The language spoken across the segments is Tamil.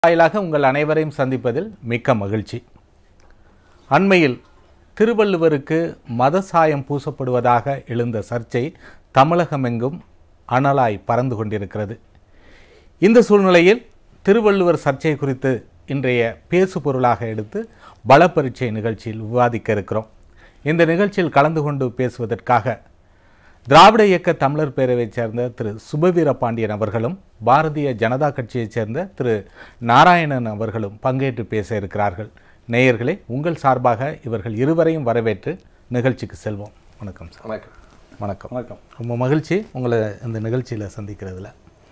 வாயிலாக உங்கள் அனைவரையும் சந்திப்பதில் மிக்க மகிழ்ச்சி அண்மையில் திருவள்ளுவருக்கு மத சாயம் பூசப்படுவதாக எழுந்த சர்ச்சை தமிழகமெங்கும் அனலாய் பறந்து கொண்டிருக்கிறது இந்த சூழ்நிலையில் திருவள்ளுவர் சர்ச்சை குறித்து இன்றைய பேசு பொருளாக எடுத்து பல பரீட்சை நிகழ்ச்சியில் விவாதிக்க இருக்கிறோம் இந்த நிகழ்ச்சியில் கலந்து கொண்டு பேசுவதற்காக திராவிட இயக்க தமிழர் பேரவையைச் சேர்ந்த திரு சுபவீர பாண்டியன் அவர்களும் பாரதிய ஜனதா கட்சியைச் சேர்ந்த திரு நாராயணன் அவர்களும் பங்கேற்று பேச இருக்கிறார்கள் நேயர்களே உங்கள் சார்பாக இவர்கள் இருவரையும் வரவேற்று நிகழ்ச்சிக்கு செல்வோம் வணக்கம் சார் வணக்கம் வணக்கம் வணக்கம் ரொம்ப மகிழ்ச்சி உங்களை இந்த நிகழ்ச்சியில் சந்திக்கிறதுல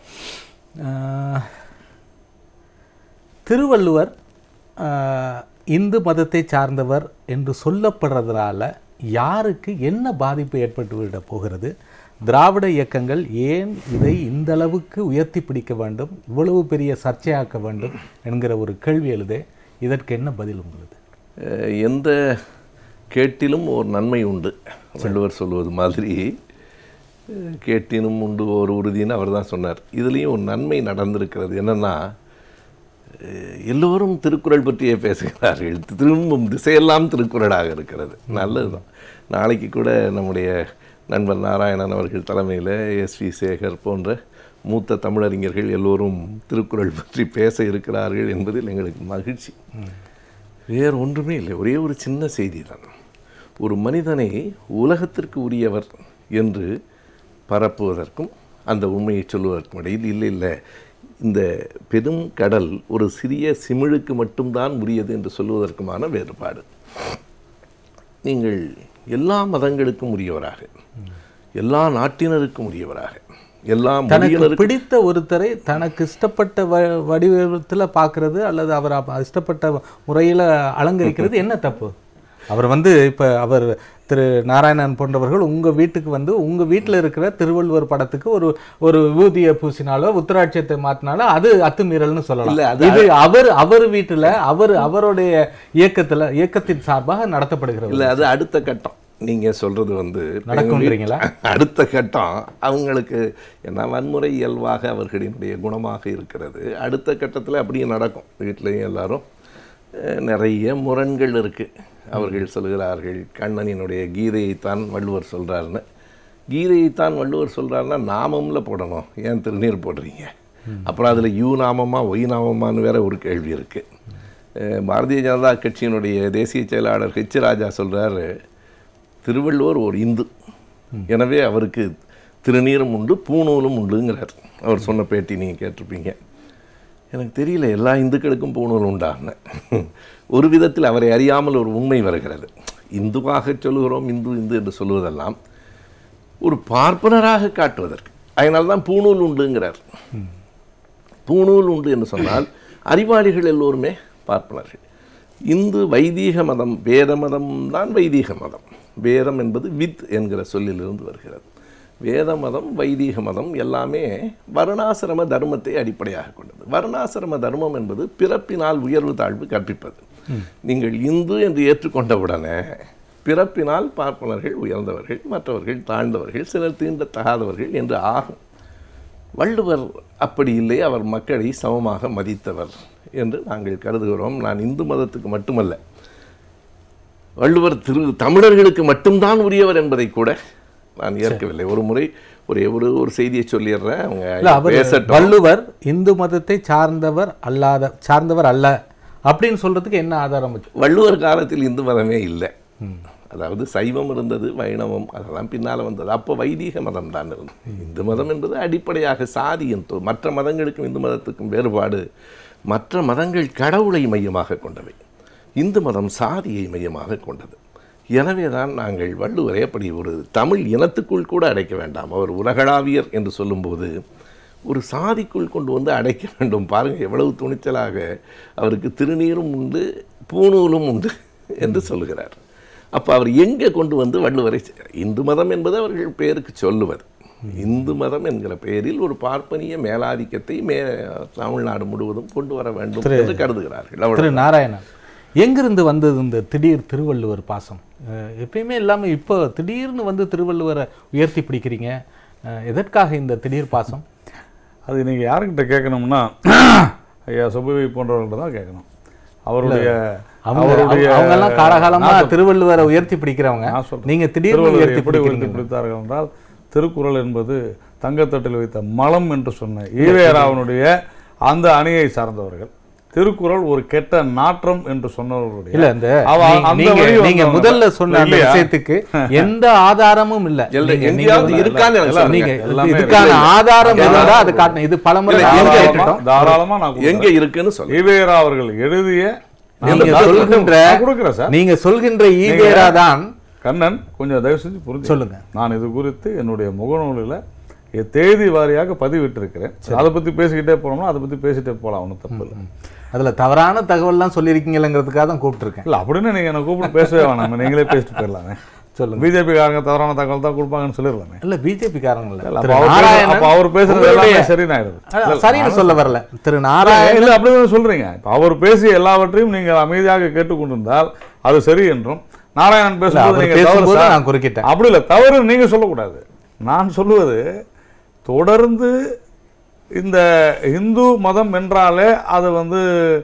ஆஹ், திருவள்ளுவர் ஆஹ், இந்து மதத்தை சார்ந்தவர் என்று சொல்லப்படுறதுனால யாருக்கு என்ன பாதிப்பு ஏற்பட்டு விட போகிறது திராவிட இயக்கங்கள் ஏன் இதை இந்த அளவுக்கு உயர்த்தி பிடிக்க வேண்டும் இவ்வளவு பெரிய சர்ச்சையாக்க வேண்டும் என்கிற ஒரு கேள்வி எழுதே இதற்கு என்ன பதில் உங்களுது அஹ் எந்த கேட்டிலும் ஒரு நன்மை உண்டு வள்ளுவர் சொல்வது மாதிரி அஹ் கேட்டினும் உண்டு ஒரு உறுதின்னு அவர் தான் சொன்னார் இதுலேயும் ஒரு நன்மை நடந்திருக்கிறது என்னென்னா எல்லோரும் திருக்குறள் பற்றியே பேசுகிறார்கள் திரும்பும் திசையெல்லாம் திருக்குறளாக இருக்கிறது நல்லதுதான் நாளைக்கு கூட நம்முடைய நண்பர் நாராயணன் அவர்கள் தலைமையில் எஸ்வி சேகர் போன்ற மூத்த தமிழறிஞர்கள் எல்லோரும் திருக்குறள் பற்றி பேச இருக்கிறார்கள் என்பதில் எங்களுக்கு மகிழ்ச்சி வேறு ஒன்றுமே இல்லை ஒரே ஒரு சின்ன செய்தி தான் ஒரு மனிதனை உலகத்திற்கு உரியவர் என்று பரப்புவதற்கும் அந்த உண்மையை சொல்வதற்கும் இடையில் இல்லை இல்லை இந்த பெரும் கடல் ஒரு சிறிய சிமிழுக்கு மட்டும்தான் உரியது என்று சொல்வதற்குமான வேறுபாடு நீங்கள் எல்லா மதங்களுக்கும் உரியவராக எல்லா நாட்டினருக்கும் உரியவராக எல்லா தனக்கு மொழியினருக்கும் பிடித்த ஒருத்தரை தனக்கு இஷ்டப்பட்ட வ வடிவத்தில் பார்க்கறது அல்லது அவர் அப்ப இஷ்டப்பட்ட முறையில் அலங்கரிக்கிறது என்ன தப்பு அவர் வந்து இப்போ அவர் திரு நாராயணன் போன்றவர்கள் உங்கள் வீட்டுக்கு வந்து உங்கள் வீட்டில் இருக்கிற திருவள்ளுவர் படத்துக்கு ஒரு ஒரு விபூதியை பூசினாலோ உத்தராட்சியத்தை மாற்றினாலோ அது அத்துமீறல்னு இல்ல, சொல்லலாம் அது- இது அவர் அவர் வீட்டில் அவர் அவருடைய இயக்கத்தில் இயக்கத்தின் சார்பாக நடத்தப்படுகிறது இல்லை அது அடுத்த கட்டம் நீங்கள் சொல்கிறது வந்து இப்ப எங்க நடக்கும்ன்றீங்களா? வீட்- அடுத்த கட்டம் அவங்களுக்கு என்ன வன்முறை இயல்பாக அவர்களினுடைய குணமாக இருக்கிறது அடுத்த கட்டத்தில் அப்படியே நடக்கும் வீட்லேயும் எல்லாரும் அஹ், நிறைய முரண்கள் இருக்குது அவர்கள் சொல்கிறார்கள் கண்ணனினுடைய கீதையைத்தான் வள்ளுவர் சொல்கிறாருன்னு கீதையைத்தான் வள்ளுவர் சொல்கிறாருன்னா நாமம்ல போடணும் ஏன் திருநீர் போடுறீங்க அப்புறம் அதில் யூ நாமமா ஒய் நாமமான்னு வேற ஒரு கேள்வி இருக்குது பாரதிய ஜனதா கட்சியினுடைய தேசிய செயலாளர் ஹெச் ராஜா சொல்கிறாரு திருவள்ளுவர் ஒரு இந்து எனவே அவருக்கு திருநீரும் உண்டு பூணூலும் உண்டுங்கிறார் அவர் சொன்ன பேட்டி நீங்கள் கேட்டிருப்பீங்க எனக்கு தெரியல எல்லா இந்துக்களுக்கும் பூணூல் உண்டான்னு ஒரு விதத்தில் அவரை அறியாமல் ஒரு உண்மை வருகிறது இந்துவாக சொல்லுகிறோம் இந்து இந்து என்று சொல்லுவதெல்லாம் ஒரு பார்ப்பனராக காட்டுவதற்கு அதனால தான் பூணூல் உண்டுங்கிறார் பூணூல் உண்டு என்று சொன்னால் அறிவாளிகள் எல்லோருமே பார்ப்பனர்கள் இந்து வைதீக மதம் வேத மதம் தான் வைதீக மதம் வேதம் என்பது வித் என்கிற சொல்லிலிருந்து வருகிறது வேத மதம் வைதீக மதம் எல்லாமே வருணாசிரம தர்மத்தை அடிப்படையாக கொண்டது வருணாசிரம தர்மம் என்பது பிறப்பினால் உயர்வு தாழ்வு கற்பிப்பது நீங்கள் இந்து என்று ஏற்றுக்கொண்டவுடனே பிறப்பினால் பார்ப்பனர்கள் உயர்ந்தவர்கள் மற்றவர்கள் தாழ்ந்தவர்கள் சிலர் தீண்டத்தகாதவர்கள் என்று ஆகும் வள்ளுவர் அப்படி இல்லை அவர் மக்களை சமமாக மதித்தவர் என்று நாங்கள் கருதுகிறோம் நான் இந்து மதத்துக்கு மட்டுமல்ல வள்ளுவர் திரு தமிழர்களுக்கு மட்டும்தான் உரியவர் என்பதை கூட நான் ஏற்கவில்லை ஒரு முறை ஒரே ஒரு ஒரு செய்தியை சொல்லிடுறேன் இல்ல அவங்க அவர் பேசட்டும் வள்ளுவர் இந்து மதத்தை சார்ந்தவர் அல்லாத சார்ந்தவர் அல்ல அப்படின்னு சொல்றதுக்கு என்ன ஆதாரம் வச்சு வள்ளுவர் காலத்தில் இந்து மதமே இல்லை அதாவது சைவம் இருந்தது வைணவம் அதெல்லாம் பின்னால் வந்தது அப்போ வைதீக மதம் தான் இருந்தது இந்து மதம் என்பது அடிப்படையாக சாதி என்று மற்ற மதங்களுக்கும் இந்து மதத்துக்கும் வேறுபாடு மற்ற மதங்கள் கடவுளை மையமாக கொண்டவை இந்து மதம் சாதியை மையமாக கொண்டது எனவே தான் நாங்கள் வள்ளுவரை அப்படி ஒரு தமிழ் இனத்துக்குள் கூட அடைக்க வேண்டாம் அவர் உலகளாவியர் என்று சொல்லும்போது ஒரு சாதிக்குள் கொண்டு வந்து அடைக்க வேண்டும் பாருங்கள் எவ்வளவு துணிச்சலாக அவருக்கு திருநீரும் உண்டு பூணூலும் உண்டு என்று சொல்லுகிறார் அப்போ அவர் எங்கே கொண்டு வந்து வள்ளுவரை சே- இந்து மதம் என்பது அவர்கள் பேருக்கு சொல்லுவது இந்து மதம் என்கிற பெயரில் ஒரு பார்ப்பனிய மேலாதிக்கத்தை மே தமிழ்நாடு முழுவதும் கொண்டு வர வேண்டும் என்று கருதுகிறார்கள் அவ்வளவு திரு நாராயணன் எங்கிருந்து வந்தது இந்த திடீர் திருவள்ளுவர் பாசம் அஹ் எப்பயுமே இல்லாமல் இப்போ திடீர்னு வந்து திருவள்ளுவரை உயர்த்தி பிடிக்கிறீங்க அஹ் எதற்காக இந்த திடீர் பாசம் அது நீங்கள் யாருக்கிட்ட கேட்கணும்னா ஐயா சுபவி போன்றவர்கள்ட்ட தான் கேட்கணும் அவருடைய அவங்க அவருடைய அவங்க எல்லாம் காலகாலமா நான் திருவள்ளுவரை உயர்த்தி பிடிக்கிறவங்க நான் சொல்றேன். நீங்க திடீர்னு திருவள்ளுவர் உயர்த்தி எப்படி உயர்த்தி பிடிக்கிறீங்க பிடித்தார்கள் என்றால் திருக்குறள் என்பது தங்கத்தட்டில் வைத்த மலம் என்று சொன்ன ஈவேராவனுடைய அந்த அணியை சார்ந்தவர்கள் திருக்குறள் ஒரு கெட்ட நாற்றம் என்று சொன்னவர்களுடைய இல்ல இந்த அவ நீ- அந்த நீங்க வழி நீங்க வந்தவங்க. முதல்ல சொன்ன அந்த இல்லையா? விஷயத்துக்கு எந்த ஆதாரமும் இல்ல இல்ல, நீங்க- நீங்க எங்கேயாவது வந்து- இருக்கான்னு எனக்கு எல்லாம் நீங்க சொல்லுங்க. எல்லாமே இதுக்கான இருக்கு. ஆதாரம் இல்ல, இருந்தா இல்ல. அது காட்டணும் இது பலமுறை இல்ல, நாங்க எங்க தாராளமா- கேட்டுட்டோம் தாராளமா நான் எங்க கொடுக்குறேன். இருக்குன்னு சொல்லுங்க ஈவேரா அவர்கள் எழுதிய நீங்க நான் சொல்கின்ற நான் கொடுக்குறேன் சார் நீங்க சொல்கின்ற ஈவேரா தான் கண்ணன் கொஞ்சம் தயவு செஞ்சு புரிஞ்சு சொல்லுங்க. நான் இது குறித்து என்னுடைய முகநூலில் என் தேதி வாரியாக பதிவிட்டிருக்கிறேன் அதை பத்தி பேசிக்கிட்டே போனோம்னா அதை பத்தி பேசிட்டே போகலாம் ஒன்றும் தப்பு இல்லை அதுல தவறான தகவல்லாம் சொல்லியிருக்கீங்களங்கிறதுக்காக தான் கூப்பிட்டுருக்கேன் இல்லை அப்படின்னு நீங்க என்ன கூப்பிட்டு பேசவே வேணாம் நீங்களே பேசிட்டு போயிடலாமே சொல்லுங்க பிஜேபி காரங்க தவறான தகவல் தான் கொடுப்பாங்கன்னு சொல்லிடலாமே இல்ல பிஜேபி காரங்க இல்ல இல்ல, திரு அப்ப அவர் பேசுற- நாராயணன் அப்ப அவர் பேசுறது எல்லாமே உங்களுடைய- சரின்னு ஆயிடுது. அதான், சரின்னு சொல்ல வரல திரு நாராயணன் இல்ல அப்படிதான் சொல்றீங்க இப்ப அவர் பேசிய எல்லாவற்றையும் நீங்கள் அமைதியாக கேட்டுக்கொண்டிருந்தால் அது சரி என்றும் நாராயணன் பேசும்போது அவர் நீங்க தவறு பேசும்போது சார். நான் குறுக்கிட்டேன் அப்படி இல்லை தவறு நீங்க சொல்லக்கூடாது நான் சொல்லுவது தொடர்ந்து இந்த இந்து மதம் என்றாலே அது வந்து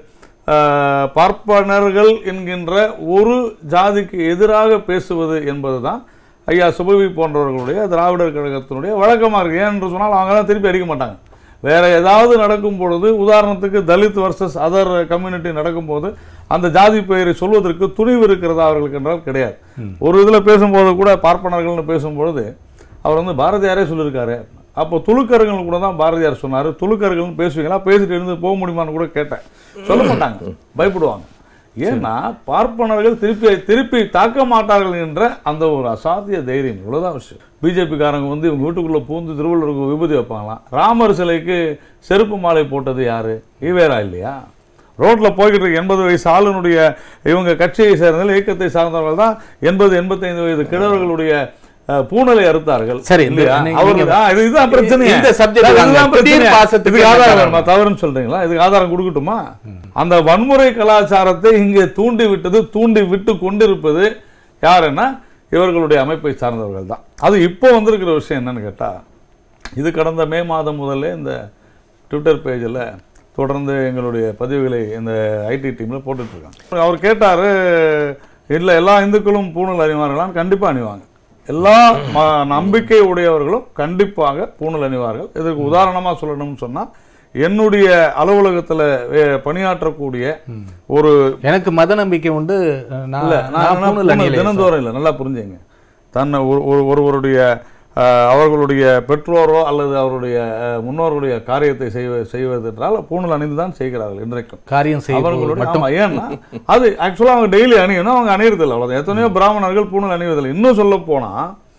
ஆஹ், பார்ப்பனர்கள் என்கின்ற ஒரு ஜாதிக்கு எதிராக பேசுவது என்பதுதான் ஐயா சுபவி போன்றவர்களுடைய திராவிடர் கழகத்தினுடைய வழக்கமாக இருக்கு ஏன்னு சொன்னால் அவங்க தான் திருப்பி அடிக்க மாட்டாங்க வேற ஏதாவது நடக்கும் பொழுது உதாரணத்துக்கு தலித் வர்சஸ் அதர் கம்யூனிட்டி நடக்கும்போது அந்த ஜாதி பெயரை சொல்வதற்கு துணிவு இருக்கிறதா அவர்களுக்கு என்றால் கிடையாது ஒரு இதில் பேசும்போது கூட பார்ப்பனர்கள்னு பேசும்பொழுது அவர் வந்து பாரதியாரே சொல்லியிருக்காரு அப்போ துலுக்கர்கள் கூட தான் பாரதியார் சொன்னார் துலுக்கர்கள்னு பேசுவீங்களா பேசிட்டு இருந்து போக முடியுமான்னு கூட கேட்டேன் சொல்ல மாட்டாங்க பயப்படுவாங்க ஏன்னா பார்ப்பனர்கள் திருப்பி திருப்பி தாக்க மாட்டார்கள் என்ற அந்த ஒரு அசாத்திய தைரியம் இவ்வளவுதான் விஷயம் பிஜேபி காரங்க வந்து இவங்க வீட்டுக்குள்ள பூந்து திருவள்ளுவருக்கு விபூதி வைப்பாங்களாம் ராமர் சிலைக்கு செருப்பு மாலை போட்டது யாரு ஈவேரா இல்லையா ரோட்ல போய்கிட்டு இருக்க எண்பது வயசு ஆளுனுடைய இவங்க கட்சியை சேர்ந்தவர்கள் இயக்கத்தை சார்ந்தவர்கள் தான் எண்பது எண்பத்தைந்து வயது கிழவர்களுடைய அஹ், பூணலை அறுத்தார்கள் சரி, இந்த- இல்லையா நீங்க- அவர்கள் தான் இது- இதுதான் பிரச்சனை இந்த subject வாங்க. திடீர் பாசத்துக்கு இதுக்கு ஆதாரம் என்ன வேணுமா தவறுன்னு சொல்றீங்களா இதுக்கு ஆதாரம் கொடுக்கட்டுமா அந்த வன்முறை கலாச்சாரத்தை இங்கே தூண்டி விட்டது தூண்டி விட்டு கொண்டிருப்பது யாருன்னா இவர்களுடைய அமைப்பை சார்ந்தவர்கள் தான் அது இப்போ வந்திருக்கிற விஷயம் என்னன்னு கேட்டா இது கடந்த மே மாதம் முதல்ல இந்த ட்விட்டர் பேஜில் தொடர்ந்து எங்களுடைய பதிவுகளை இந்த ஐடி டீமில் போட்டுட்ருக்காங்க அவர் கேட்டார் இல்லை எல்லா இந்துக்களும் பூணல் அணிவார்களான்னு கண்டிப்பாக அணிவாங்க எல்லா ம- நம்பிக்கை உடையவர்களும் கண்டிப்பாக பூணல் அணிவார்கள் இதற்கு உதாரணமாக சொல்லணும்னு சொன்னால் என்னுடைய அலுவலகத்தில் பணியாற்றக்கூடிய ஒரு எனக்கு மத நம்பிக்கை உண்டு நான் இல்ல, நான் நான் என்ன பூணூல் பூணல் அணியலை தினந்தோறும் இல்லை நல்லா புரிஞ்சுங்க தன்னை ஒரு- ஒரு- ஒருவருடைய அஹ், அவர்களுடைய பெற்றோரோ அல்லது அவருடைய அஹ், முன்னோர்களுடைய காரியத்தை செய்வ செய்வதென்றால் பூணல் அணிந்து தான் செய்கிறார்கள் இன்றைக்கும் காரியம் செய்யும் அவர்களுடைய ஆமா, ஏன்னா அது ஆக்சுவலாக அவங்க டெய்லி அணியணும் அவங்க அணியறதில்லை அவ்வளோதான் எத்தனையோ பிராமணர்கள் பூணல் அணிவதில்லை இன்னும் சொல்ல போனா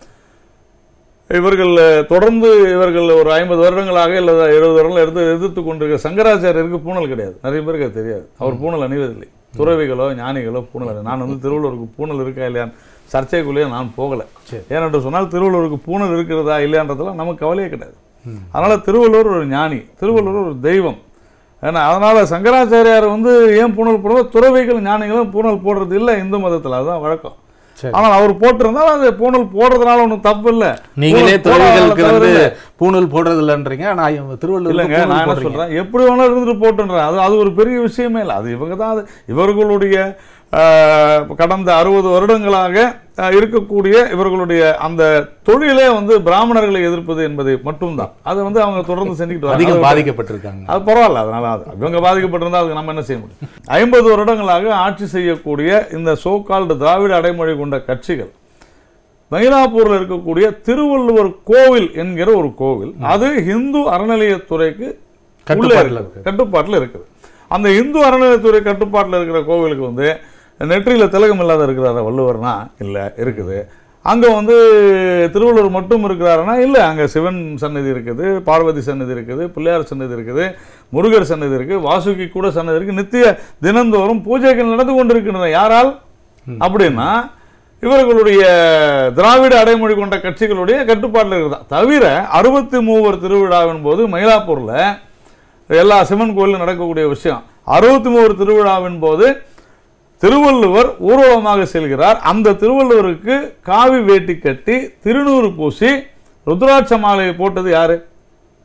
இவர்கள் தொடர்ந்து இவர்கள் ஒரு ஐம்பது வருடங்களாக இல்லை எழுபது வருடங்கள் எடுத்து எதிர்த்து கொண்டிருக்க சங்கராச்சாரியருக்கு பூணல் கிடையாது நிறைய பேருக்கு அது தெரியாது அவர் பூணல் அணிவதில்லை துறவிகளோ ஞானிகளோ பூணல் அணி நான் வந்து திருவள்ளுவருக்கு பூணல் இருக்கா இல்லையான்னு சர்ச்சைக்குள்ளேயே நான் போகலை ஏனென்று சொன்னால் திருவள்ளுவருக்கு பூணல் இருக்கிறதா இல்லையான்றதுலாம் நமக்கு கவலையே கிடையாது அதனால திருவள்ளுவர் ஒரு ஞானி திருவள்ளுவர் ஒரு தெய்வம் ஏன்னா அதனால சங்கராச்சாரியார் வந்து ஏன் பூணல் போடுறது துறவிகள் ஞானிகளும் பூணல் போடுறது இல்லை இந்து மதத்தில் அதுதான் வழக்கம் சரி. ஆனால் அவர் போட்டிருந்தால் அது பூணல் போடுறதுனால ஒன்றும் தப்பு இல்லை நீங்களே பூணல் போடாததால துறவிகளுக்கு தவறு வந்து இல்லை. பூணூல் போடுறது இல்லைன்றீங்க நான் திருவள்ளுவர் இல்லைங்க நான் என்ன சொல்றேன் எப்படி வேணாலும் இருந்துட்டு போட்டுன்றேன் அது அது ஒரு பெரிய விஷயமே இல்லை அது இவங்க தான் அது இவர்களுடைய ஆஹ், கடந்த அறுபது வருடங்களாக ஆஹ், இருக்கக்கூடிய இவர்களுடைய அந்த தொழிலே வந்து பிராமணர்களை எதிர்ப்பது என்பதை மட்டும்தான் அதை வந்து அவங்க தொடர்ந்து செஞ்சுக்கிட்டு வராங்க. அதிகம் அது- பாதிக்கப்பட்டிருக்காங்க அது பரவாயில்ல அதனால அது இவங்க பாதிக்கப்பட்டிருந்தா அதுக்கு நம்ம என்ன செய்ய முடியும் ஐம்பது வருடங்களாக ஆட்சி செய்யக்கூடிய இந்த சோகால்டு திராவிட அடைமொழி கொண்ட கட்சிகள் மயிலாப்பூர்ல இருக்கக்கூடிய திருவள்ளுவர் கோவில் என்கிற ஒரு கோவில் அது இந்து அறநிலையத்துறைக்கு உள்ளே கட்டுப்பாட்டுல இருக்கு. கட்டுப்பாட்டுல இருக்குது அந்த இந்து அறநிலையத்துறை கட்டுப்பாட்டுல இருக்கிற கோவிலுக்கு வந்து நெற்றியில திலகம் இல்லாத இருக்கிறாரா வள்ளுவர்னா இல்ல இருக்குது அங்க வந்து திருவள்ளுவர் மட்டும் இருக்கிறாருன்னா இல்ல அங்க சிவன் சன்னதி இருக்குது பார்வதி சன்னதி இருக்குது பிள்ளையார் சன்னதி இருக்குது முருகர் சன்னதி இருக்கு வாசுகி கூட சன்னதி இருக்கு நித்திய தினந்தோறும் பூஜைகள் நடந்து கொண்டிருக்கின்றன யாரால் அப்படின்னா இவர்களுடைய திராவிட அடைமொழி கொண்ட கட்சிகளுடைய கட்டுப்பாட்டில் இருக்குதா தவிர அறுபத்தி மூவர் திருவிழாவின் போது மயிலாப்பூர்ல எல்லா சிவன் கோயிலும் நடக்கக்கூடிய விஷயம் அறுபத்தி மூவர் திருவிழாவின் போது திருவள்ளுவர் ஊர்வலமாக செல்கிறார் அந்த திருவள்ளுவருக்கு காவி வேட்டி கட்டி திருநூறு பூசி ருத்ராட்ச மாலையை போட்டது யாரு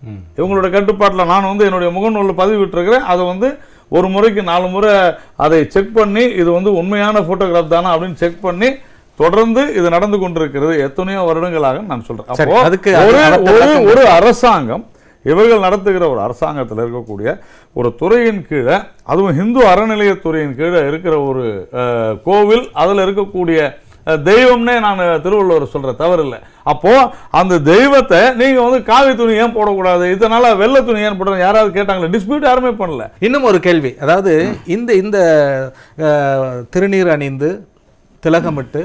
இவங்களோட கட்டுப்பாட்டில் நான் வந்து என்னுடைய முகநூலில் பதிவிட்டிருக்கிறேன் அதை வந்து ஒரு முறைக்கு நாலு முறை அதை செக் பண்ணி இது வந்து உண்மையான போட்டோகிராஃப் தானா அப்படின்னு செக் பண்ணி தொடர்ந்து இது நடந்து கொண்டிருக்கிறது எத்தனையோ வருடங்களாக நான் சொல்றேன் சரி, அப்போ அதுக்கு ஒரு அடுத்த ஒரு கட்டம் ஒரு அரசாங்கம் இவர்கள் நடத்துகிற ஒரு அரசாங்கத்தில் இருக்கக்கூடிய ஒரு துறையின் கீழே அதுவும் இந்து அறநிலையத்துறையின் கீழே இருக்கிற ஒரு அஹ், கோவில் அதில் இருக்கக்கூடிய அஹ், தெய்வம்னே நான் திருவள்ளுவர் சொல்ற தவறு இல்லை அப்போ அந்த தெய்வத்தை நீங்க வந்து காவி துணி ஏன் போடக்கூடாது இதனால வெள்ளை துணி ஏன் போடணும் யாராவது கேட்டாங்களே டிஸ்பியூட் யாருமே பண்ணல இன்னும் ஒரு கேள்வி அதாவது இந்த இந்த அஹ், திருநீர் அணிந்து திலகமிட்டு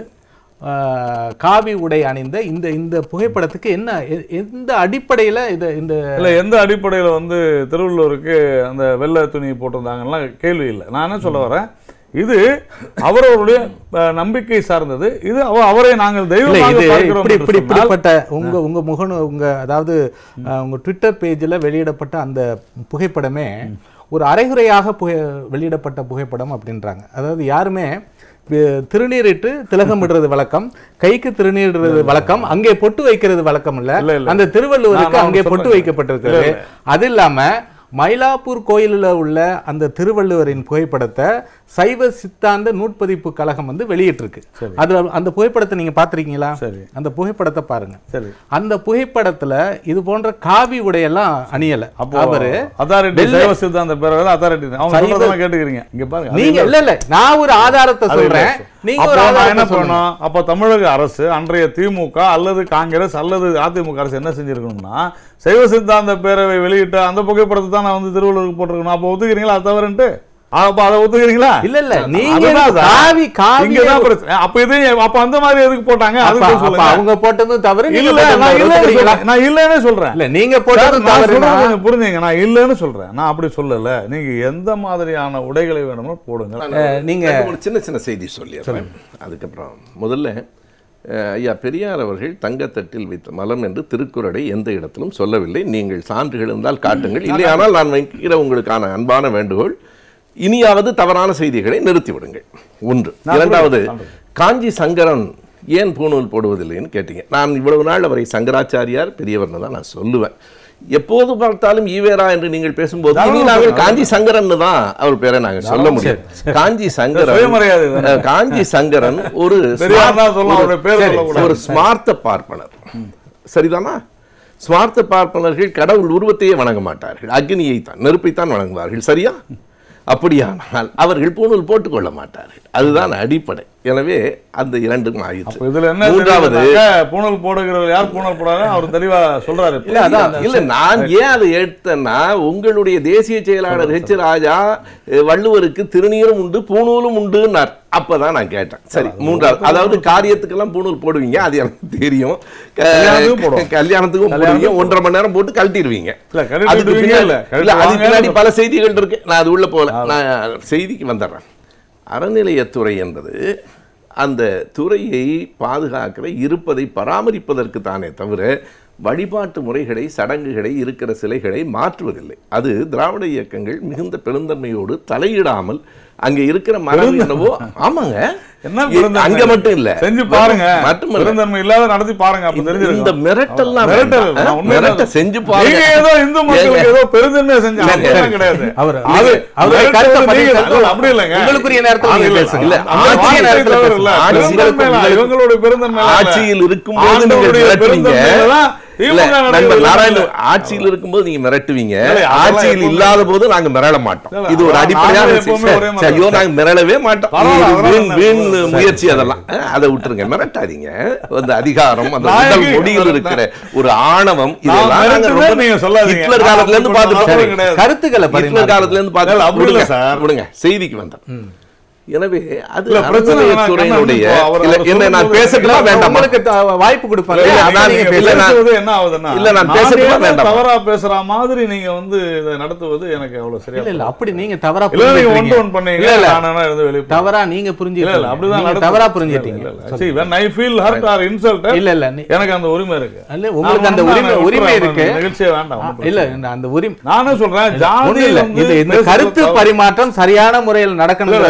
அஹ், காவி உடை அணிந்த இந்த இந்த புகைப்படத்துக்கு என்ன எ- எந்த அடிப்படையில இது இந்த இல்ல எந்த அடிப்படையில் வந்து திருவள்ளுவருக்கு அந்த வெள்ளை துணி போட்டிருந்தாங்கலாம் கேள்வி இல்லை நான் என்ன சொல்ல வரேன் இது அவரவருடைய அஹ், நம்பிக்கை சார்ந்தது இது அவ- அவரை நாங்கள் இல்ல தெய்வமாக இது பார்க்கிறோம் இப்படி என்று இப்படி சொன்னால், இப்படிப்பட்ட உங்க உங்க முகனு உங்க அதாவது அஹ், உங்க ட்விட்டர் பேஜ்ல வெளியிடப்பட்ட அந்த புகைப்படமே ஒரு அரைகுறையாக புகை வெளியிடப்பட்ட புகைப்படம் அப்படின்றாங்க அதாவது யாருமே வி- திருநீரிட்டு திலகமிடுறது வழக்கம் கைக்கு திருநீரிடுறது வழக்கம் அங்கே பொட்டு வைக்கிறது வழக்கம் இல்ல இல்ல, இல்ல. அந்த திருவள்ளுவருக்கு நான் அங்கே சொல்றேன். பொட்டு வைக்கப்பட்டிருக்கிறது அது இல்லாம மயிலாப்பூர் கோயிலில் உள்ள அந்த திருவள்ளுவரின் புகைப்படத்தை சைவ சித்தாந்த நூற்பதிப்பு கழகம் வந்து வெளியிட்டிருக்கு அதுல அந்த புகைப்படத்தை நீங்க பார்த்திருக்கீங்களா சரி. அந்த புகைப்படத்தை பாருங்க சரி அந்த புகைப்படத்துல இது போன்ற காவி உடையெல்லாம் அணியல அப்போ அவரு அத்தாரிட்டி வெள்ளை- சைவ சித்தாந்த பேரவையில் அத்தாரிட்டி அவங்க சைவ- சொல்றதெல்லாம் கேட்டுக்கிறீங்க இங்க பாருங்க அது நீங்க இல்ல இல்ல நான் ஒரு ஆதாரத்தை அது சொல்றேன் இல்ல. நீங்க அப்போ ஒரு நான் என்ன ஆதாரத்தை சொல்லுங்க பண்ணணும் அப்போ தமிழக அரசு அன்றைய திமுக அல்லது காங்கிரஸ் அல்லது அதிமுக அரசு என்ன செஞ்சிருக்கணும்னா சைவ சித்தாந்த பேரவை வெளியிட்ட அந்த புகைப்படத்தை தான் நான் வந்து திருவள்ளுவருக்கு போட்டிருக்கணும் அப்போ ஒத்துக்கிறீங்களா அது தவறுன்ட்டு அப்ப அதை ஒத்துக்கிறீங்களா இல்ல இல்ல நீங்க அதுதான் சார். காவி காவி இங்கதான் பிரச்சனை. அப்ப இது அப்ப அந்த மாதிரி எதுக்கு போட்டாங்க அப்ப- அதுக்கு அப்ப சொல்லுங்க அவங்க போட்டதும் தவறு நீங்க இல்ல போட்டதும் நான் தவறு. இல்லைன்னு ஒத்துக்கிறீங்களா? சொல்றேன். நான் இல்லைன்னு சொல்றேன் இல்ல நீங்க சார், போட்டதும் நான் தவறுனா சொல்றது கொஞ்சம் புரிஞ்சுங்க நான் இல்லைன்னு சொல்றேன் நான் அப்படி சொல்லல நீங்க எந்த மாதிரியான உடைகளை வேணுமோ போடுங்க அஹ், நீங்க எனக்கு ஒரு சின்ன சின்ன செய்தி சொல்லிடுறேன் அதுக்கப்புறம் முதல்ல அஹ், ஐயா பெரியார் அவர்கள் தங்கத்தட்டில் வைத்த மலம் என்று திருக்குறளை எந்த இடத்திலும் சொல்லவில்லை நீங்கள் சான்றுகள் இருந்தால் காட்டுங்கள் இல்லையானால் நான் வைக்கிற உங்களுக்கான அன்பான வேண்டுகோள் இனியாவது தவறான செய்திகளை நிறுத்திவிடுங்கள் ஒன்று இரண்டாவது காஞ்சி சங்கரன் ஏன் பூணூல் போடுவதில்லைன்னு கேட்டீங்க நான் இவ்வளவு நாள் அவரை சங்கராச்சாரியார் பெரியவர்னு தான் நான் சொல்லுவேன் எப்போது பார்த்தாலும் ஈவேரா என்று நீங்கள் பேசும்போது இனி நாங்கள் காஞ்சி சங்கரன் தான் அவர் பேரை நாங்கள் சொல்ல முடியும் காஞ்சி சங்கரன் சுயமரியாதை தானே. அஹ், காஞ்சி சங்கரன் ஒரு பெரியார் தான் சொல்லலாம், அவருடைய பேர் சரி, சொல்லக்கூடாது. ஒரு ஸ்மார்த்த பார்ப்பனர் சரிதானா ஸ்மார்த்த பார்ப்பனர்கள் கடவுள் உருவத்தையே வணங்க மாட்டார்கள் அக்னியை தான் நெருப்பைத்தான் வணங்குவார்கள் சரியா அப்படியானால் அவர்கள் பூணூல் போட்டுக்கொள்ள மாட்டார்கள் அதுதான் அடிப்படை எனவே அந்த இரண்டும் ஆயிற்று இதுல என்ன மூன்றாவது தெரியுதுனாக்கா, பூணல் போடுகிறவர் யார் பூணல் போடாத அவர் தெளிவா சொல்றாரு இப்ப. இல்ல அதான் இல்ல நான் ஏன் அதை எடுத்தேன்னா உங்களுடைய தேசிய செயலாளர் ஹெச் ராஜா அஹ், வள்ளுவருக்கு திருநீரும் உண்டு பூணூலும் உண்டுன்னார் அப்பதான் நான் கேட்டேன் சரி மூன்றாவது அதாவது காரியத்துக்கெல்லாம் பூணூல் போடுவீங்க அது எனக்கு தெரியும் க- கல்யாணத்துக்கும் போடுவோம். கல்யாணத்துக்கும் போடுவீங்க ஒன்றரை மணி நேரம் போட்டு கழட்டிடுவீங்க இல்ல, கழட்டி அதுக்கு விடுவீங்க பின்னாடி- இல்ல, கழட்டி இல்ல அதுக்கு வாங்க. பின்னாடி பல செய்திகள் இருக்கு நான் அது உள்ள போகல நான் செய்திக்கு வந்துடுறேன் அறநிலையத்துறை என்பது அந்த துறையை பாதுகாக்கிற இருப்பதை பராமரிப்பதற்கு தானே தவிர வழிபாட்டு முறைகளை சடங்குகளை இருக்கிற சிலைகளை மாற்றுவதில்லை அது திராவிட இயக்கங்கள் மிகுந்த பெருந்தன்மையோடு தலையிடாமல் அங்கே இருக்கிற மரம் என்னவோ ஆமாங்க என்ன இ- பெருந்தன்மை? அங்க மட்டும் இல்ல செஞ்சு பாருங்க மட்டுமல்ல பெருந்தன்மை இல்லாத நடத்தி பாருங்க அப்ப இந்த தெரிஞ்சிருக்கும் மிரட்டல்லாம் மிரட்டல் வேண்டாம். நான் உண்மையில மிரட்ட செஞ்சு பாருங்க நீங்க ஏதோ இந்து மக்களுக்கு ஏங்க. ஏதோ பெருந்தன்மையா செஞ்ச இல்ல, அப்படிலாம் கிடையாது அவர் அது அவருடைய மிரட்டல் கருத்தை நீங்க- பதிவு இல்ல, இல்ல, அப்படி இல்லைங்க உங்களுக்குரிய நேரத்துல அது நீங்க இல்ல, பேசுங்க. இல்ல, அந்த ஆட்சி வார்த்தை நேரத்துல தவறு இல்ல. பேசுங்க. ஆட்சி பெருந்தன்மை இல்ல, உங்களுக்கு- இவங்களுடைய பெருந்தன்மை இல்ல. ஆட்சியில் இருக்கும்போது நீங்க ஆண்டவருடைய மிரட்டுவீங்க. பெருந்தன்மையில தான் இல்ல, திமுக நண்பர் நடக்குது. நாராயணன் ஆட்சியில் இருக்கும்போது நீங்க மிரட்டுவீங்க இல்ல, அதெல்லாம் ஆட்சியில் எப்பவுமே- இல்லாத போது நாங்க மிரள மாட்டோம் இல்ல, இது ஒரு அதான் அடிப்படையான நாங்க விஷயம். எப்பவுமே ஒரே மாதிரி சரி, ஐயோ நாங்க மிரளவே மாட்டோம் பரவாயில்ல, இது வீண் அதெல்லாம் வீண் சரி, முயற்சி அதெல்லாம் அஹ், அதை விட்டுருங்க மிரட்டாதீங்க அந்த அதிகாரம் அந்த நான் உடல் எங்க- மொழியில் இருக்கிற ஒரு ஆணவம் நான் இதெல்லாம் நாங்க மிரட்டுவேன், ரொம்ப நீங்க சொல்லாதீங்க. ஹிட்லர் காலத்துல இருந்து நான் பார்த்துட்டு அப்படி இருக்கோம். கிடையாது. கருத்துக்களை ஹிட்லர் பரிமாறுங்க. காலத்துல இருந்து இல்ல, பார்த்து அப்படி இல்ல விடுங்க சார். விடுங்க செய்திக்கு வந்தேன் எனவே அது இல்ல, பிரச்சனை வேணா, அறநிலையத்துறையினுடைய கண்ணா, இப்போ அவர் இல்ல, அவர் என்ன நான் சொல்லும்போது பேசட்டுமா இல்ல, வேண்டாமா உங்களுக்கு த- வாய்ப்பு கொடுப்பாங்க இல்ல, அதான் நான் நீங்க நீங்க பேசுங்க. இல்ல, நான் பேசுவது என்ன ஆகுதுன்னா இல்ல, நான் நானே பேசட்டுமா தான் வேண்டாமா? தவறா பேசுற மாதிரி நீங்க வந்து இதை நடத்துவது எனக்கு அவ்வளவு சரியா இல்ல இல்ல அப்படி நீங்க தவறா இல்ல நீங்க ஒன் புரிஞ்சுக்கிறீங்க. ஒன் பண்ணீங்க இல்ல, இல்ல. நான் இருந்து வெளியே போறேன். தவறா நீங்க இல்ல இல்ல புரிஞ்சுக்கிட்டீங்க அப்படிதான் நீங்க நடத்துது. தவறா இல்ல, புரிஞ்சிட்டீங்க இல்ல, இல்ல. See, when I feel hurt or insulted, இல்ல இல்ல நீ- எனக்கு அந்த உரிமை இருக்கு இல்ல, உங்களுக்கு அந்த நான் உரிமை நான் உரிமை விட்டுறேன், இருக்கு அந்த நிகழ்ச்சியே வேண்டாம் ஒண்ணும் இல்ல பிரச்சனை இந்த அந்த உரிமை நானே சொல்றேன் ஒண்ணும் ஜாதி இல்ல வந்து இது இந்த பேசுறது கருத்து தவறு. பரிமாற்றம் சரியான முறையில் இல்ல, நடக்கணுங்கிறத இல்ல, என்னோட நான்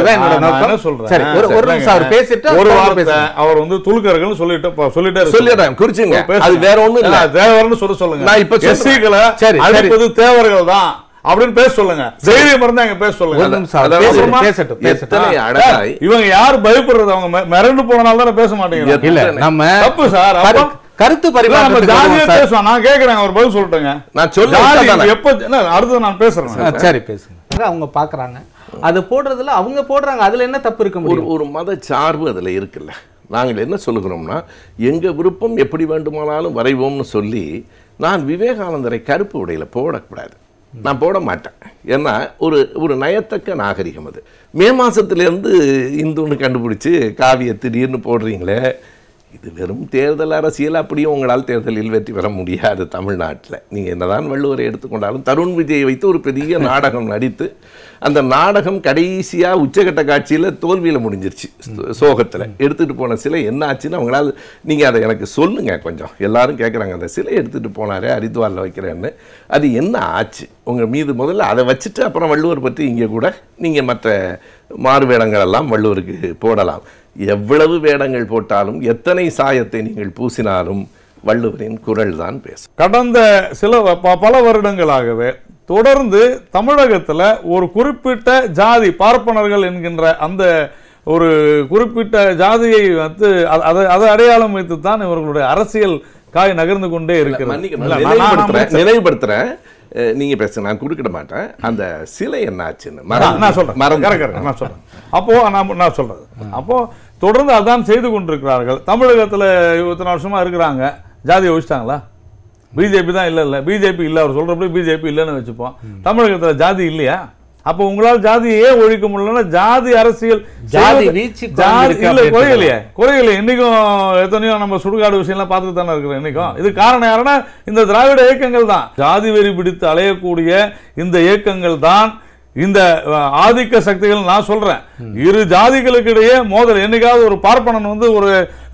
நான் என்ன நோக்கம் சொல்றேன் சரி ஒரு ஒரு நிமிஷம் அவர் பேசிட்டு ஒரு அப்புறம் வார்த்தை பேசுங்க. அவர் வந்து துலுக்கர்கள் சொல்லிட்டு ப- சொல்லிட்டே இருக்காரு. சொல்லிடுறேன் குறிச்சுங்க பேசுங்க. அது வேற ஒண்ணும் இல்ல இல்ல, தேவர்னு சொல்ல சொல்லுங்க நான் இப்ப சொல்றேன். எஸ்சிகளை சரி, சரி. அழிப்பது தேவர்கள் தான் அப்படின்னு பேச சொல்லுங்க தைரியம் இருந்தா அங்க பேச ஒரு சொல்லுங்க நிமிஷம் அவர் அதாவது பேசட்டும், அப்புறமா பேசட்டும் பேசட்டும் எத்தனை அழகாய் இவங்க யார் பயப்படுறது அவங்க மி- மிரண்டு போனால தானே பேச மாட்டேங்கிறாங்க இல்ல எத்தனை- நம்ம தப்பு சார் கரு- அப்ப- கருத்து இல்ல, நம்ம பரிமாற்றத்துக்கு ஜாதியே வருவோம் சார். பேசுவோம் நான் கேக்குறேன் அவர் பதில் சொல்லிட்டேங்க நான் சொல்ல ஜாதி விட்டதானே? எப்ப இல்ல, அடுத்து நான் பேசுறேன் ஆ, சரி பேசுங்க அவங்க பாக்குறாங்க அது போடுறதுல அவங்க போடுறாங்க அதுல என்ன தப்பு இருக்க ஒரு முடியும் ஒரு மத சார்பு அதில் இருக்குல்ல நாங்கள் என்ன சொல்லுகிறோம்னா எங்கள் விருப்பம் எப்படி வேண்டுமானாலும் வரைவோம்னு சொல்லி நான் விவேகானந்தரை கருப்பு உடையில் போடக்கூடாது நான் போட மாட்டேன் ஏன்னா ஒரு ஒரு நயத்தக்க நாகரிகம் அது மே மாதத்துலேருந்து இந்துன்னு கண்டுபிடிச்சி காவியை திடீர்னு போடுறீங்களே இது வெறும் தேர்தல் அரசியல் அப்படியும் உங்களால் தேர்தலில் வெற்றி பெற முடியாது தமிழ்நாட்டில் நீங்கள் என்னதான் வள்ளுவரை எடுத்துக்கொண்டாலும் தருண் விஜயை வைத்து ஒரு பெரிய நாடகம் நடித்து அந்த நாடகம் கடைசியாக உச்சகட்ட காட்சியில் தோல்வியில் முடிஞ்சிருச்சு சோகத்தில் எடுத்துகிட்டு போன சிலை என்ன ஆச்சுன்னு அவங்களால நீங்கள் அதை எனக்கு சொல்லுங்கள் கொஞ்சம் எல்லாரும் கேட்குறாங்க அந்த சிலை எடுத்துகிட்டு போனாரே ஹரித்வாரில் வைக்கிறேன்னு அது என்ன ஆச்சு உங்கள் மீது முதல்ல அதை வச்சுட்டு அப்புறம் வள்ளுவர் பற்றி இங்கே கூட நீங்கள் மற்ற மாறு வேடங்கள் எல்லாம் வள்ளுவருக்கு போடலாம் எவ்வளவு வேடங்கள் போட்டாலும் எத்தனை சாயத்தை நீங்கள் பூசினாலும் வள்ளுவரின் குரல் தான் பேசும் கடந்த சில வ- ப- பல வருடங்களாகவே தொடர்ந்து தமிழகத்துல ஒரு குறிப்பிட்ட ஜாதி பார்ப்பனர்கள் என்கின்ற அந்த ஒரு குறிப்பிட்ட ஜாதியை வந்து அ- அதை அதை அடையாளம் வைத்து தான் இவர்களுடைய அரசியல் காய் நகர்ந்து கொண்டே இருக்கிறது மன்னிக்கணும். இல்ல, நான் நான் நான் நினைவுபடுத்துறேன் நினைவுபடுத்துறேன் அஹ், நீங்க பேசுங்க நான் குறுக்கிட மாட்டேன் அந்த சிலை என்ன ஆச்சுன்னு நான் நான் சொல்றேன் மறந்து கரெக்ட் கரெக்ட் நான் சொல்றேன் அப்போ நான் நான் சொல்றது அப்போ தொடர்ந்து அதான் செய்து கொண்டிருக்கிறார்கள் தமிழகத்துல இத்தனை வருஷமா இருக்கிறாங்க ஜாதியை ஒழிச்சிட்டாங்களா பிஜேபி தான் இல்ல இல்ல பிஜேபி இல்ல அவர் சொல்றப்படி பிஜேபி இல்லைன்னு வச்சுப்போம் தமிழகத்துல ஜாதி இல்லையா அப்போ உங்களால் ஜாதியே ஒழிக்க முடியலன்னா ஜாதி அரசியல் ஜாதி செய்வது- வீழ்ச்சி ஜாதி குறைஞ்சிருக்கு இல்ல அப்படி குறையலையே குறையல இன்னைக்கும் எத்தனையோ நம்ம சுடுகாடு விஷயம்லாம் பார்த்துட்டு தானே இருக்கிறோம் இன்னைக்கும் இது காரணம் யாருன்னா இந்த திராவிட இயக்கங்கள் தான் ஜாதி வெறி பிடித்து அலையக்கூடிய இந்த இயக்கங்கள் தான் இந்த அஹ், ஆதிக்க சக்திகள் நான் சொல்றேன் இரு ஜாதிகளுக்கு இடையே மோதல் என்னைக்காவது ஒரு பார்ப்பனன் வந்து ஒரு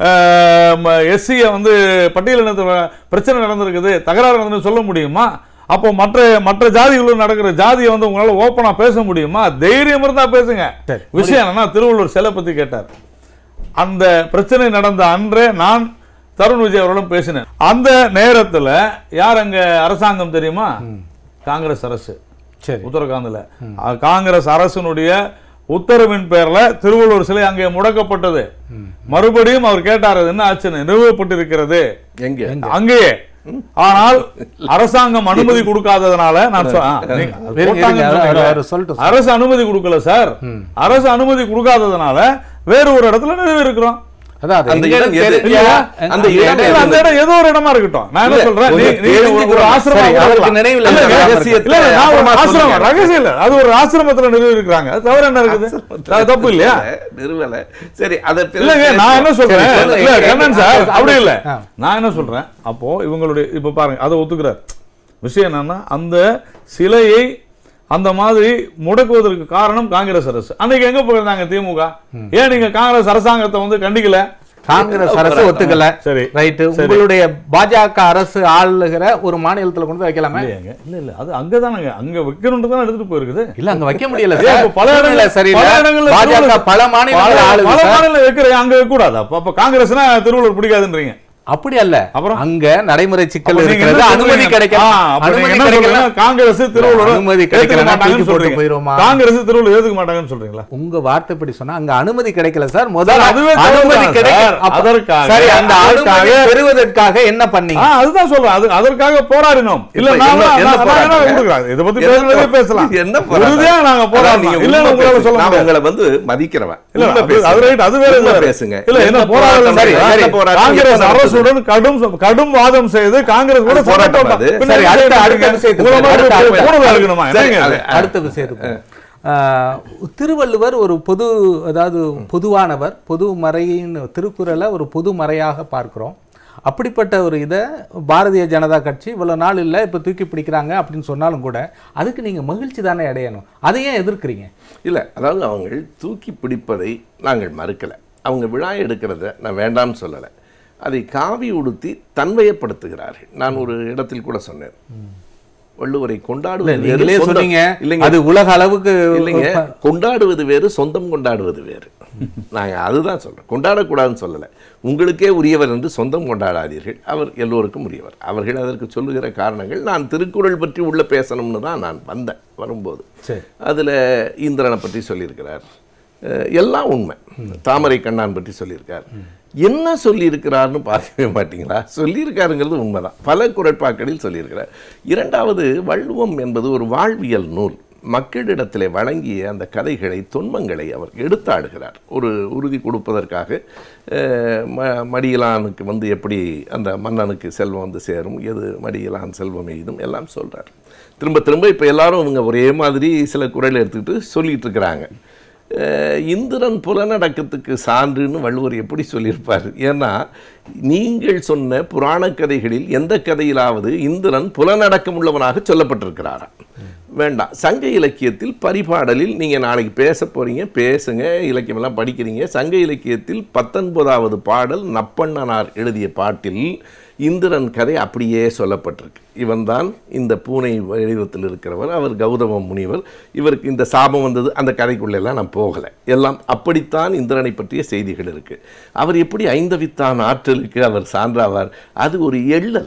எஸ்சியை வந்து பட்டியலினத்து வ- பிரச்சனை நடந்திருக்குது தகராறு நடந்து சொல்ல முடியுமா அப்போ மற்ற மற்ற ஜாதிகளும் நடக்கிற ஜாதியை வந்து உங்களால ஓப்பனா பேச முடியுமா தைரியம் இருந்தா பேசுங்க சரி. விஷயம் என்னன்னா திருவள்ளுவர் சிலை பத்தி கேட்டார் அந்த பிரச்சனை நடந்த அன்றே நான் தருண் விஜய் அவர்களும் பேசினேன் அந்த நேரத்துல யார் அங்க அரசாங்கம் தெரியுமா காங்கிரஸ் அரசு சரி உத்தரகாண்ட்ல அஹ், காங்கிரஸ் அரசினுடைய உத்தரவின் பேர்ல திருவள்ளுவர் சிலை அங்கே முடக்கப்பட்டது மறுபடியும் அவர் கேட்டார் அது என்ன ஆச்சுன்னு நிறுவப்பட்டிருக்கிறது எங்க அங்கேயே ஆனால் அரசாங்கம் அனுமதி கொடுக்காததுனால நான் சொ- ஆ, நீங்க- அது இருங்க, போட்டாங்கன்னு இருங்க, சொன்னீங்களே. அவர் சொல்லட்டும். அரசு அனுமதி கொடுக்கல சார் அரசு அனுமதி கொடுக்காததுனால வேற ஒரு இடத்துல நிறுவி இருக்கிறோம் அதாவது அந்த எங்க இடம் எது? தெரிஞ்சா, இல்ல, அந்த அந்த இடம் இடம் இல்ல, அந்த இடம் ஏதோ ஒரு இடமா இருக்கட்டும் நான் என்ன இல்ல, சொல்றேன் நீ- கொஞ்சம் நீங்க ஒரு- ஒரு தெரிஞ்சுக்கணும். ஆசிரமம் சரி, அவருக்கு இருக்கலாம். நினைவில் இல்ல, இல்ல, இல்ல, ரகசியத்தை இல்ல, நான் ஒரு அப்புறமா ஆசிரமம் சொல்லுங்க. ரகசியம் இல்ல அது ஒரு ஆசிரமத்துல நிறுவி இருக்கிறாங்க அது தவிர என்ன இருக்குது அது தப்பு இல்லையா நிறுவல சரி அதை இல்லங்க நான் என்ன சொல்றேன் சரி, சொல்லுங்க. இல்ல கண்ணன் சார் அப்படி இல்ல ஆ. நான் என்ன சொல்றேன் அப்போ இவங்களுடைய இப்ப பாருங்க அதை ஒத்துக்கிறார் விஷயம் என்னன்னா அந்த சிலையை அந்த மாதிரி முடக்குவதற்கு காரணம் காங்கிரஸ் அரசு அன்னைக்கு எங்க போயிருந்தாங்க திமுக ஏன் நீங்க காங்கிரஸ் அரசாங்கத்தை வந்து கண்டிக்கல காங்கிரஸ் அரசு ஒத்துக்கல சரி. ரைட்டு சரி. உங்களுடைய பாஜக அரசு ஆளுகிற ஒரு மாநிலத்துல கொண்டு போய் வைக்கலாமே இல்லையாங்க இல்ல இல்ல அது அங்கதானங்க அங்க வைக்கணும்னு தான் எடுத்துட்டு போயிருக்குது இல்ல அங்க வைக்க முடியல ஏன் சார் இப்ப பல சூழ்நிலை இடங்கள்ல- சரியில்லை பல இடங்கள்ல பாஜக திருவள்ளுவர் பல மாநிலங்கள் பல ஆளுது பல சார். மாநிலம் வைக்கிற அங்க வைக்க கூடாது அப்ப அப்ப காங்கிரஸ்னா திருவள்ளுவர் பிடிக்காதுன்றீங்க அப்படி அல்ல அப்புறம்? அங்க நடைமுறை சிக்கல் அப்ப நீங்க இருக்கிறது என்ன அனுமதி சொல்றீங்க? கிடைக்கல ஆ, அப்ப நீங்க அனுமதி என்ன கிடைக்கல சொல்றீங்க? காங்கிரஸ் திருவள்ளுவர் அனுமதி ஏத்துக்க கிடைக்கலன்னா மாட்டாங்கன்னு தூக்கி போட்டு சொல்றீங்க. போயிருவோமா? காங்கிரஸ் திருவள்ளுவர் ஏத்துக்க மாட்டாங்கன்னு சொல்றீங்களா உங்க வார்த்தைப்படி சொன்னா அங்க அனுமதி கிடைக்கல சார் முதல்ல சார், அதுவே தவறு அனுமதி தான் கிடைக்க சார். அப்ப- அதற்காக- சரி அந்த அனுமதி அதற்காக- பெறுவதற்காக என்ன பண்ணீங்க ஆ, அதுதான் சொல்றேன் அது அதற்காக போராடினோம் இல்ல இப்ப நான் என்ன- நான் என்ன நான் போராட்டம்? என்ன கொடுக்குறேன் இதை பத்தி என்ன பேசுறதே போராட்டம்? பேசலாம் என்ன போராட்டம்? உறுதியா நாங்க அதான் போராடலாம் நீங்க இல்ல உண்மை உங்களால பேசுங்க. சொல்ல நான் முடியாது உங்களை வந்து மதிக்கிறவன் இல்ல உண்மை அது- பேசுங்க. அது ரைட் அது வேற உண்மை இது. பேசுங்க இல்ல என்ன என்ன போராட்டம் சரி, சரி, என்ன போராட்டம்? காங்கிரஸ் என்ன அரசுடன் கடும் கடும் வாதம் செய்து காங்கிரஸ் கூட அது போராட்டம் சண்டை அது. போட்டா. சரி, பின்ன அடுத்த- என்ன அடுத்த செய்றீங்க? விஷயத்துக்கு உங்களை மாதிரி அடுத்த- ஒரு அடுத்த- கூடுதலா இருக்கணுமா சரி, என்னங்க அது- இது? அடுத்த விஷயத்துக்கு ஆஹ், திருவள்ளுவர் ஒரு பொது அதாவது பொதுவானவர் பொது மறையின் திருக்குறளை ஒரு பொது மறையாக பார்க்கிறோம் அப்படிப்பட்ட ஒரு இதை பாரதிய ஜனதா கட்சி இவ்வளவு நாள் இல்லை இப்போ தூக்கி பிடிக்கிறாங்க அப்படின்னு சொன்னாலும் கூட அதுக்கு நீங்க மகிழ்ச்சி தானே அடையணும் அதை ஏன் எதிர்க்கிறீங்க இல்ல அதாவது அவங்க தூக்கி பிடிப்பதை நாங்கள் மறுக்கல அவங்க விழா எடுக்கிறத நான் வேண்டாம்னு சொல்லலை அதை காவி உடுத்தி தன்மையப்படுத்துகிறார்கள் நான் ஒரு இடத்தில் கூட சொன்னேன் வள்ளுவரை இல்ல, கொண்டாடுவது வேறு, நீங்களே சொந்தம். சொன்னீங்க இல்லைங்க அது உலக அளவுக்கு இல்லைங்க கொண்டாடுவது வேறு சொந்தம் கொண்டாடுவது வேறு நாங்க அதுதான் சொல்றோம் கொண்டாடக்கூடாதுன்னு சொல்லலை உங்களுக்கே உரியவர் என்று சொந்தம் கொண்டாடாதீர்கள் அவர் எல்லோருக்கும் உரியவர் அவர்கள் அதற்கு சொல்லுகிற காரணங்கள் நான் திருக்குறள் பற்றி உள்ள பேசணும்னு தான் நான் வந்தேன் வரும்போது சரி அதுல இந்திரனை பற்றி சொல்லியிருக்கிறார் அஹ் எல்லாம் உண்மை தாமரை கண்ணான் பற்றி சொல்லியிருக்கார் என்ன சொல்லியிருக்கிறார்னு பார்க்கவே மாட்டீங்களா சொல்லியிருக்காருங்கிறது உண்மைதான் பல குரட்பாக்களில் சொல்லியிருக்கிறார் இரண்டாவது வள்ளுவம் என்பது ஒரு வாழ்வியல் நூல் மக்களிடத்திலே வழங்கிய அந்த கதைகளை தொன்மங்களை அவர் எடுத்தாடுகிறார் ஒரு உறுதி கொடுப்பதற்காக அஹ், ம மடியிலானுக்கு வந்து எப்படி அந்த மன்னனுக்கு செல்வம் வந்து சேரும் எது மடியிலான் செல்வம் எய்தும் எல்லாம் சொல்றார் திரும்ப திரும்ப இப்போ எல்லாரும் இவங்க ஒரே மாதிரி சில குரல் எடுத்துக்கிட்டு சொல்லிட்டு இருக்கிறாங்க அஹ், இந்திரன் புலனடக்கத்துக்கு சான்றுன்னு வள்ளுவர் எப்படி சொல்லியிருப்பார் ஏன்னா நீங்கள் சொன்ன புராண கதைகளில் எந்த கதையிலாவது இந்திரன் புலனடக்கம் உள்ளவனாக சொல்லப்பட்டிருக்கிறாராம் வேண்டாம் சங்க இலக்கியத்தில் பரிபாடலில் நீங்கள் நாளைக்கு பேச போறீங்க பேசுங்க இலக்கியமெல்லாம் படிக்கிறீங்க சங்க இலக்கியத்தில் பத்தொன்பதாவது பாடல் நப்பண்ணனார் எழுதிய பாட்டில் இந்திரன் கதை அப்படியே சொல்லப்பட்டிருக்கு இவன்தான் இந்த பூனை வடிவத்தில் இருக்கிறவர் அவர் கௌதம முனிவர் இவருக்கு இந்த சாபம் வந்தது அந்த கதைக்குள்ளெல்லாம் நான் போகலை எல்லாம் அப்படித்தான் இந்திரனை பற்றிய செய்திகள் இருக்கு அவர் எப்படி ஐந்தவித்தான் ஆற்றலுக்கு அவர் சான்றாவார் அது ஒரு எள்ளல்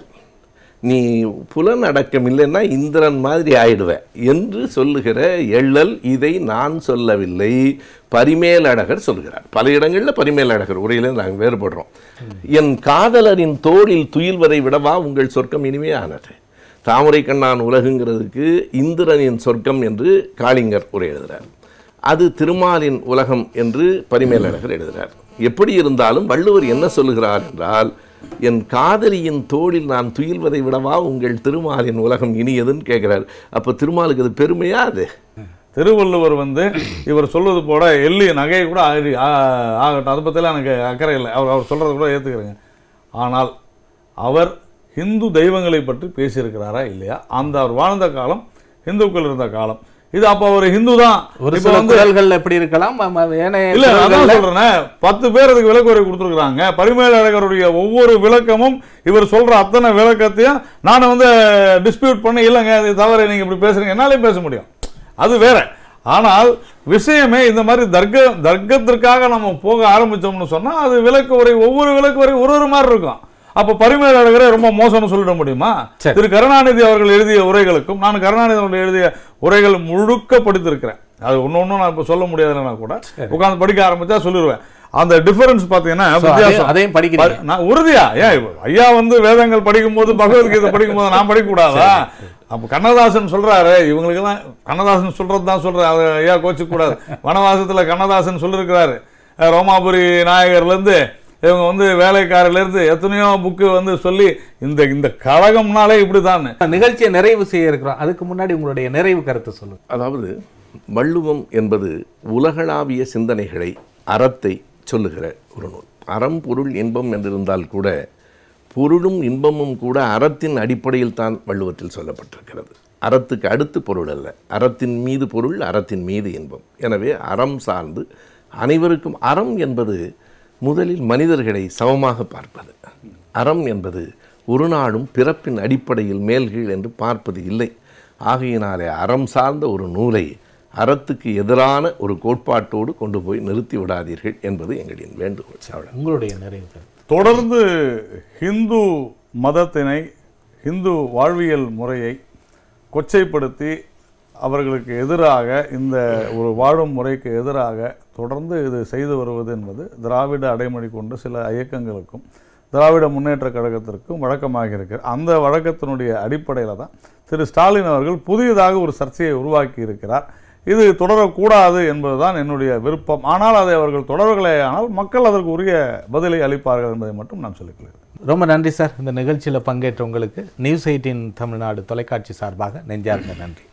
நீ புலனடக்கம் இல்லைன்னா இந்திரன் மாதிரி ஆயிடுவேன் என்று சொல்லுகிற எள்ளல் இதை நான் சொல்லவில்லை பரிமேலழகர் சொல்கிறார் பல இடங்களில் பரிமேலழகர் உரையில நாங்கள் வேறுபடுறோம் என் காதலரின் தோளில் துயில்வதை விடவா உங்கள் சொர்க்கம் இனிமையானது தாமரை கண்ணான் உலகுங்கிறதுக்கு இந்திரனின் சொர்க்கம் என்று காளிங்கர் உரை எழுதுகிறார் அது திருமாலின் உலகம் என்று பரிமேலழகர் எழுதுகிறார் எப்படி இருந்தாலும் வள்ளுவர் என்ன சொல்லுகிறார் என்றால் என் காதலியின் தோளில் நான் துயில்வதை விடவா உங்கள் திருமாலின் உலகம் இனியதுன்னு கேட்கிறார் அப்போ திருமாலுக்கு அது பெருமையா அது திருவள்ளுவர் வந்து இவர் சொல்வது போல எள்ளி நகையை கூட ஆகி- ஆ- ஆகட்டும் அதை பற்றிலாம் எனக்கு அக்கறை இல்லை அவர் அவர் சொல்கிறத கூட ஏற்றுக்கிறேங்க ஆனால் அவர் ஹிந்து தெய்வங்களை பற்றி பேசியிருக்கிறாரா இல்லையா அந்த அவர் வாழ்ந்த காலம் இந்துக்கள் இருந்த காலம் இது அப்போ அவர் ஹிந்து தான் ஒரு இப்போ சில வந்து குரல்கள் எப்படி இருக்கலாம் ம- ம- ஏனைய இல்ல அதான் குரல்கள்ல- சொல்றேனே பத்து பேர் அதுக்கு விளக்குரை கொடுத்துருக்காங்க பரிமேலழகருடைய ஒவ்வொரு விளக்கமும் இவர் சொல்ற அத்தனை விளக்கத்தையும் நான் வந்து டிஸ்பியூட் பண்ணி இல்லைங்க இது தவறு நீங்க இப்படி பேசுறீங்க என்னாலையும் பேச முடியும் அது வேற ஆனால் விஷயமே இந்த மாதிரி தர்க்க தர்க்கத்திற்காக நம்ம போக ஆரம்பிச்சோம்னு சொன்னா அது விளக்கு உரை ஒவ்வொரு விளக்கு உரை ஒரு ஒரு மாதிரி இருக்கும் அப்ப பரிமேலழகரே ரொம்ப மோசம்னு சொல்லிட முடியுமா சரி. திரு கருணாநிதி அவர்கள் எழுதிய உரைகளுக்கும் நான் கருணாநிதி அவர்கள் எழுதிய உரைகள் முழுக்க படித்திருக்கிறேன் அது ஒன்று ஒன்றும் நான் இப்போ சொல்ல முடியாதுன்னா கூட உட்கார்ந்து படிக்க ஆரம்பிச்சா சொல்லிடுவேன் அந்த டிஃபரன்ஸ் பார்த்தீங்கன்னா So, வித்தியாசம் அதையும் அதையும் படிக்கிறீங்க பரி- நான் உறுதியா ஏன் இப்ப ஐயா வந்து வேதங்கள் படிக்கும்போது பகவத்கீதை படிக்கும்போது நான் படிக்கக்கூடாதா அப்ப கண்ணதாசன் சொல்றாரு இவங்களுக்கெல்லாம் கண்ணதாசன் சொல்றது தான் சொல்றாரு அதை ஐயா கோச்சிக்க கூடாது வனவாசத்துல கண்ணதாசன் சொல்லியிருக்கிறாரு அஹ் ரோமாபுரி நாயகர்ல இருந்து இவங்க வந்து வேலைக்காரில இருந்து எத்தனையோ புக்கு வந்து சொல்லி இந்த இந்த கழகம்னாலே இப்படிதான் நிகழ்ச்சியை நிறைவு செய்ய இருக்கிறோம் அதுக்கு முன்னாடி உங்களுடைய நிறைவு கருத்தை சொல்லுங்க அதாவது வள்ளுவம் என்பது உலகளாவிய சிந்தனைகளை அறத்தை சொல்லுகிற ஒரு நூல் அறம் பொருள் இன்பம் என்றிருந்தால் கூட பொருளும் இன்பமும் கூட அறத்தின் அடிப்படையில் தான் வள்ளுவத்தில் சொல்லப்பட்டிருக்கிறது அறத்துக்கு அடுத்து பொருள் அல்ல அறத்தின் மீது பொருள் அறத்தின் மீது இன்பம் எனவே அறம் சார்ந்து அனைவருக்கும் அறம் என்பது முதலில் மனிதர்களை சமமாக பார்ப்பது அறம் என்பது ஒரு நாளும் பிறப்பின் அடிப்படையில் மேல்கீழ் என்று பார்ப்பது இல்லை ஆகையினாலே அறம் சார்ந்த ஒரு நூலை அறத்துக்கு எதிரான ஒரு கோட்பாட்டோடு கொண்டு போய் நிறுத்தி விடாதீர்கள் என்பது எங்களின் வேண்டுகோள் அவ்வளவு. உங்களுடைய நிறைவு கருத்து தொடர்ந்து ஹிந்து மதத்தினை ஹிந்து வாழ்வியல் முறையை கொச்சைப்படுத்தி அவர்களுக்கு எதிராக இந்த ஒரு வாழும் முறைக்கு எதிராக தொடர்ந்து இது செய்து வருவது என்பது திராவிட அடைமொழி கொண்டு சில இயக்கங்களுக்கும் திராவிட முன்னேற்ற கழகத்திற்கும் வழக்கமாக இருக்கு அந்த வழக்கத்தினுடைய அடிப்படையில் தான் திரு ஸ்டாலின் அவர்கள் புதியதாக ஒரு சர்ச்சையை உருவாக்கி இருக்கிறார் இது தொடரக்கூடாது என்பதுதான் என்னுடைய விருப்பம் ஆனால் அதை அவர்கள் தொடர்களே ஆனால் மக்கள் அதற்கு உரிய பதிலை அளிப்பார்கள் என்பதை மட்டும் நான் சொல்லிக்கொள்கிறேன் ரொம்ப நன்றி சார் இந்த நிகழ்ச்சியில் பங்கேற்ற உங்களுக்கு நியூஸ் எயிட்டின் தமிழ்நாடு தொலைக்காட்சி சார்பாக நெஞ்சார்ந்த நன்றி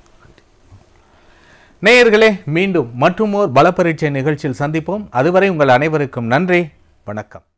நேயர்களே மீண்டும் மற்றுமோர் பலப்பரீட்சை நிகழ்ச்சியில் சந்திப்போம் அதுவரை உங்கள் அனைவருக்கும் நன்றி வணக்கம்